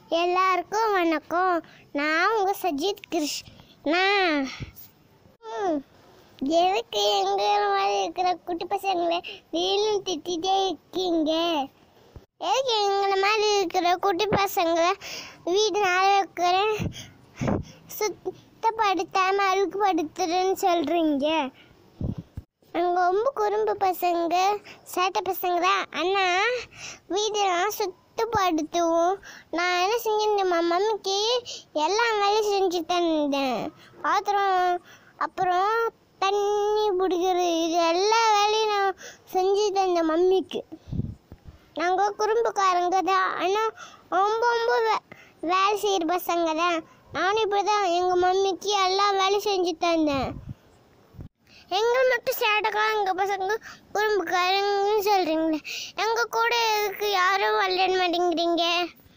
எல்லாருக்கும் வணக்கம் நான் உங்கள் சஜித் கிருஷ்ணா ம், எதுக்கு எங்களை மாதிரி இருக்கிற குட்டி பசங்களை நீங்களும் திட்டிகிட்டே இருக்கீங்க எதுக்கு எங்களை மாதிரி இருக்கிற குட்டி பசங்களை வீடு நாள வைக்கிறேன் சுத்தப்படுத்தாமல் அழுக்குப்படுத்துறேன்னு சொல்கிறீங்க அங்கே ரொம்ப குறும்பு பசங்க சேட்டை பசங்க தான் அண்ணா வீடெல்லாம் சுத்தப்படுத்துவோம் நான் என்ன செஞ்சிருந்தேன் மம்மிக்கு எல்லா வேலையும் செஞ்சு தந்தேன் பாத்திரம் அப்புறம் தண்ணி பிடிக்கிறது இது எல்லா வேலையும் நான் செஞ்சு தந்தேன் மம்மிக்கு நாங்கள் குறும்புக்காரங்க தான் ஆனால் ரொம்ப ரொம்ப வே- வேலை செய்கிற பசங்க தான் நானும் இப்படி தான் எங்கள் மம்மிக்கு எல்லா வேலையும் செஞ்சு தந்தேன் எங்கள் மட்டும் சேட்டக்காரங்க எங்கள் பசங்க குறும்புக்காரங்கன்னு சொல்கிறீங்களே எங்கள் கூட எதுக்கு யாரும் விளையாட மாட்டேங்கிறீங்க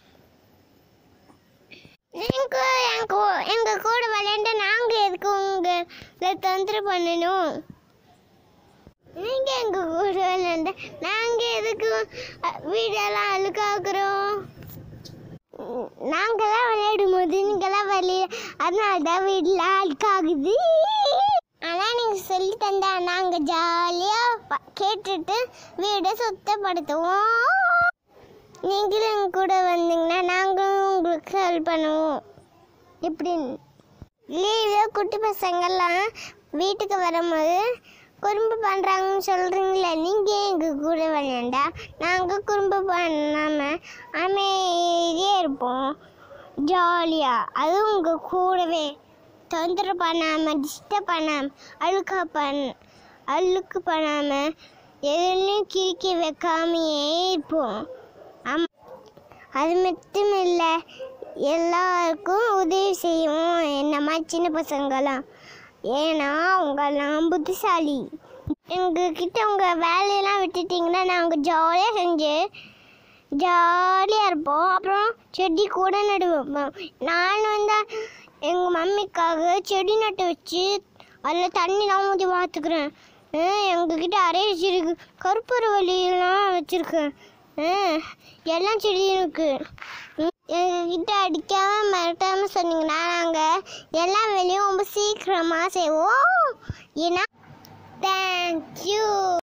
நீங்கள் எங்க எங்கள் கூட விளையாண்ட நாங்கள் எதுக்கு உங்களை தொந்தரவு பண்ணணும் நீங்கள் எங்கள் கூட விளையாண்ட நாங்கள் எதுக்கு அஹ், வீடெல்லாம் அழுக்காக்குறோம் நாங்களாம் விளையாடும் போது நீங்களாம் வெளியே அதனால தான் வீட்டில் அழுக்காகுது ஆனால் நீங்கள் சொல்லி தந்தா நாங்கள் ஜாலியாக கேட்டுட்டு வீடை சுத்தப்படுத்துவோம் நீங்களும் எங்க கூட வந்தீங்கன்னா நாங்களும் உங்களுக்கு ஹெல்ப் பண்ணுவோம் இப்படின்னு லீவில் குட்டி பசங்கள்லாம் வீட்டுக்கு வரும்போது குறும்பு பண்ணுறாங்கன்னு சொல்கிறீங்களே நீங்கள் எங்கள் கூட விளையாண்டா நாங்கள் குறும்பு பண்ணாமல் அமைதியாக இருப்போம் ஜாலியாக அதுவும் உங்கள் கூடவே தொந்தரவு பண்ணாமல் டிஸ்டர்ப் பண்ணாமல் அழுக்கா பண் அழுக்கு பண்ணாமல் எதுலையும் கிறுக்கி வைக்காமையே இருப்போம் ஆமாம் அது மட்டும் இல்லை எல்லாருக்கும் உதவி செய்வோம் என்ன மாதிரி சின்ன பசங்களாம் ஏன்னா அவங்கெல்லாம் புத்திசாலி எங்ககிட்ட உங்கள் வேலையெல்லாம் விட்டுட்டிங்கன்னா நாங்கள் ஜாலியாக செஞ்சு ஜாலியாக இருப்போம் அப்புறம் செடி கூட நடு வைப்போம் நான் வந்து எங்கள் மம்மிக்காக செடி நட்டு வச்சு அதில் தண்ணிலாம் ஊற்றி பார்த்துக்கிறேன் எங்ககிட்ட அரேஞ்ச் இருக்கு கருப்பூரவள்ளியெல்லாம் வச்சுருக்கேன் எல்லாம் செடியும் இருக்கு ம், எங்ககிட்ட அடிக்காம மிரட்டாம சொன்னீங்கன்னா நாங்கள் எல்லா வேலையும் ரொம்ப சீக்கிரமாக செய்வோம் ஏன்னா தேங்க்யூ